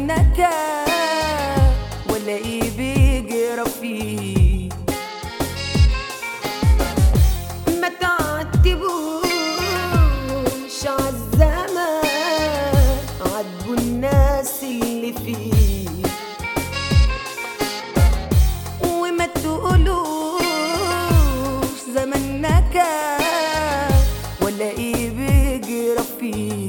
نكا ولا ايه بيجرى فيه ما تعتبوش عالزمان عاتبوا الناس اللي فيه وما تقولوش زمن نكا ولا ايه بيجرى فيه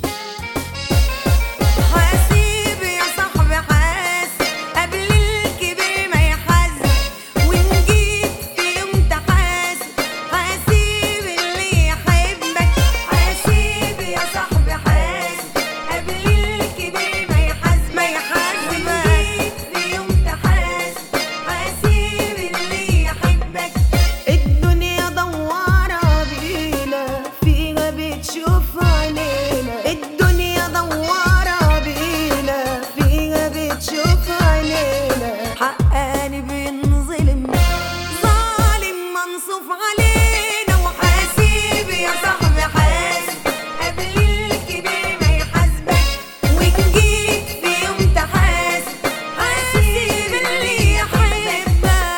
حاسب يا صاحبي حاسب قبل الكبير ما يحاسب وان جيت في يوم تحاسب حاسب اللي يحبك حاسب يا صاحبي حاسب قبل الكبير ما يحاسب ما يحاسب جيت في يوم تحاسب حاسب اللي يحبك الدنيا دوارة بينا فيها بتشوف عينينا الدنيا دوارة بينا فيها بتشوف عينينا حقاني بنظلم ظالم منصوف علينا وحاسب يا صاحبي حاسب قبل الكبير ما يحاسبك وإن جيت في يوم تحاسب حاسب اللي يحبك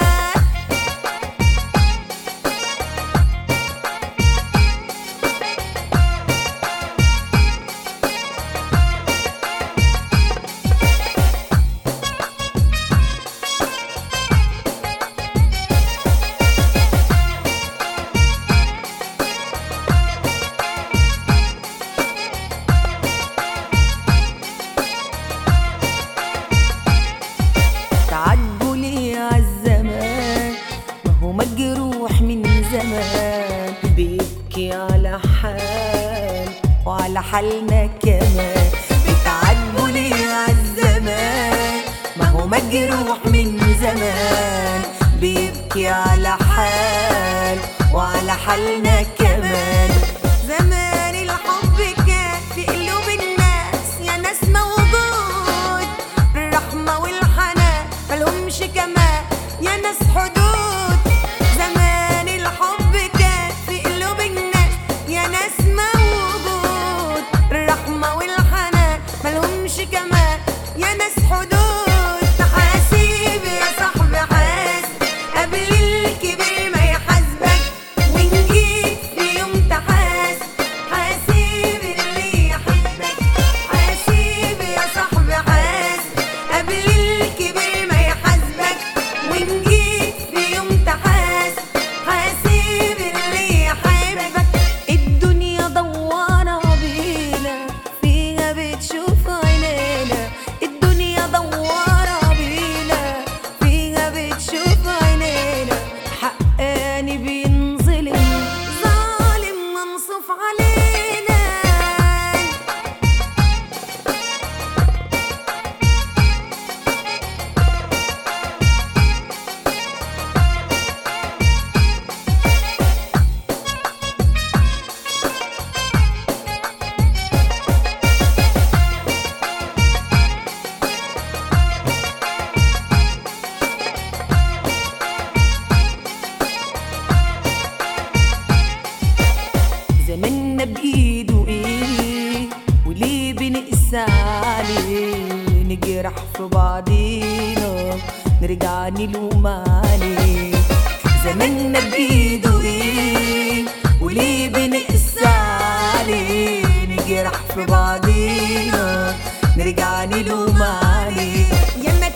تعجبوا ليه عالزمان ما هو مجروح من زمان بيبكي على حال وعلى حالنا كمان بتعجبوا ليه عالزمان ما هو مجروح من زمان بيبكي على حال وعلى حالنا كمان زمان الحب كان في قلوب الناس يا ناس موجود الرحمة والحنان ملهمش كمان يا ناس حدود زمان الحب كان في قلوب الناس يا ناس موجود الرحمة والحنان ملهمش كمان يا ناس حدود حاسب يا صاحبي حاسب قبل الكبير ما يحاسبك وإن جيت في يوم تحاسب حاسب اللي يحبك حاسب يا صاحبي حاسب قبل الكبير ما يحاسبك وإن جيت في يوم تحاسب حاسب اللي يحبك الدنيا دوارة بينا فيها بتشوف عينينا الدنيا دوارة بينا فيها بتشوف عينينا حقاني بينظلم ظالم منصوف علينا زماننا بإيده إيه وليه بنقسى عليه نجرح في بعضينا نرجع نلوم عليه زماننا بإيده إيه وليه بنقسى عليه نجرح في بعضينا نرجع نلوم عليه يا ما